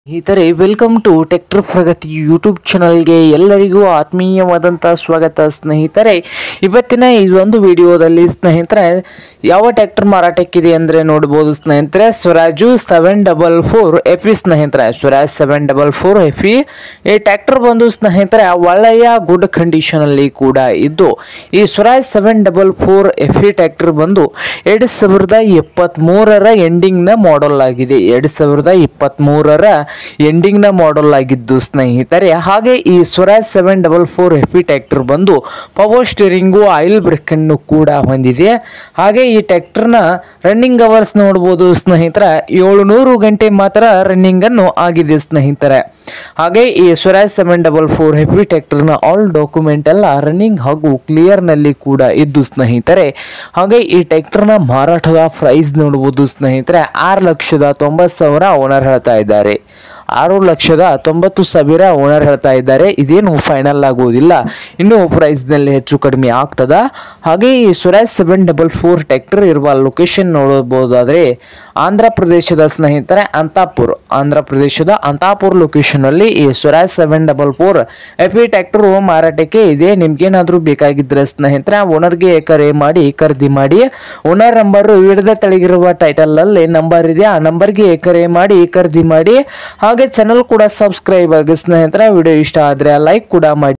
ಸ್ನೇಹಿತರೆ welcome to tractor Pragati YouTube ಚಾನಲ್ಗೆ ಎಲ್ಲರಿಗೂ ಆತ್ಮೀಯವಾದಂಥ ಸ್ವಾಗತ ಸ್ನೇಹಿತರೆ ಇವತ್ತಿನ ಈ ಒಂದು ವಿಡಿಯೋದಲ್ಲಿ ಸ್ನೇಹಿತರೆ ಯಾವ ಟ್ರ್ಯಾಕ್ಟರ್ ಮಾರಾಟಕ್ಕಿದೆ ಅಂದರೆ ನೋಡ್ಬೋದು ಸ್ನೇಹಿತರೆ Swaraj seven double four F E ಸ್ನೇಹಿತರೆ Swaraj seven double four F E ಈ ಟ್ರ್ಯಾಕ್ಟರ್ ಬಂದು ಸ್ನೇಹಿತರೆ ಒಳ್ಳೆಯ ಗುಡ್ ಕಂಡೀಷನಲ್ಲಿ ಕೂಡ ಇದ್ದು ಈ Swaraj seven double four F E tractor ಬಂದು ಎರಡು ಸಾವಿರದ ಇಪ್ಪತ್ತ್ಮೂರರ ಎಂಡಿಂಗ್ನ ಮಾಡೆಲ್ ಆಗಿದೆ ಎರಡು ಸಾವಿರದ ಇಪ್ಪತ್ತ್ಮೂರರ ಎಂಡಿಂಗ್ನ ಮಾಡೆಲ್ ಆಗಿದ್ದು ಸ್ನೇಹಿತರೆ ಹಾಗೆ ಈ Swaraj seven double four F E tractor ಬಂದು ಪವರ್ ಸ್ಟೀರಿಂಗು ಆಯಿಲ್ ಬ್ರೇಕನ್ನು ಕೂಡ ಹೊಂದಿದೆ ಹಾಗೆ ಈ ಟ್ರ್ಯಾಕ್ಟರ್ನ ರನ್ನಿಂಗ್ ಅವರ್ಸ್ ನೋಡ್ಬೋದು ಸ್ನೇಹಿತರ ಏಳುನೂರು ಗಂಟೆ ಮಾತ್ರ ರನ್ನಿಂಗ್ ಅನ್ನು ಆಗಿದೆ ಸ್ನೇಹಿತರೆ ಹಾಗೆ ಈ Swaraj seven double four heavy ಟ್ರ್ಯಾಕ್ಟರ್ನ ಆಲ್ ಡಾಕ್ಯುಮೆಂಟ್ ಎಲ್ಲ ರನ್ನಿಂಗ್ ಹಾಗೂ ಕ್ಲಿಯರ್ ನಲ್ಲಿ ಕೂಡ ಇದ್ದು ಸ್ನೇಹಿತರೆ ಹಾಗೆ ಈ ಟ್ರ್ಯಾಕ್ಟರ್ನ ಮಾರಾಟದ ಪ್ರೈಸ್ ನೋಡ್ಬೋದು ಸ್ನೇಹಿತರೆ ಆರು ಲಕ್ಷದ ತೊಂಬತ್ತು ಸಾವಿರ ಓನರ್ ಹೇಳ್ತಾ ಇದ್ದಾರೆ ಆರು ಲಕ್ಷದ ತೊಂಬತ್ತು ಸಾವಿರ ಓನರ್ ಹೇಳ್ತಾ ಇದ್ದಾರೆ ಇದೇನು ಫೈನಲ್ ಆಗುವುದಿಲ್ಲ ಇನ್ನು ಪ್ರೈಸ್ನಲ್ಲಿ ಹೆಚ್ಚು ಕಡಿಮೆ ಆಗ್ತದ ಹಾಗೆ ಈ Swaraj seven double four tractor ಇರುವ ಲೊಕೇಶನ್ ನೋಡಬಹುದಾದ್ರೆ ಆಂಧ್ರ ಪ್ರದೇಶದ ಸ್ನೇಹಿತರೆ ಅಂತಾಪುರ್ ಆಂಧ್ರ ಪ್ರದೇಶದ ಅಂತಾಪುರ್ ಲೊಕೇಶನ್ ಅಲ್ಲಿ ಈ Swaraj seven double four F E tractor ಮಾರಾಟಕ್ಕೆ ಇದೆ ನಿಮ್ಗೇನಾದ್ರೂ ಬೇಕಾಗಿದ್ರೆ ಸ್ನೇಹಿತರೆ ಓನರ್ಗೆ ಕರೆ ಮಾಡಿ ಖರೀದಿ ಮಾಡಿ ಓನರ್ ನಂಬರ್ ವಿಡಿಯೋದ ತೆಳಗಿರುವ ಟೈಟಲ್ ಅಲ್ಲಿ ನಂಬರ್ ಇದೆ ಆ ನಂಬರ್ಗೆ ಕರೆ ಮಾಡಿ ಖರೀದಿ ಮಾಡಿ ಹಾಗೆ ಚಾನಲ್ ಕೂಡ ಸಬ್ಸ್ಕ್ರೈಬ್ ಆಗಿ ಸ್ನೇಹಿತರೆ ವಿಡಿಯೋ ಇಷ್ಟ ಆದ್ರೆ ಲೈಕ್ ಕೂಡ ಮಾಡಿ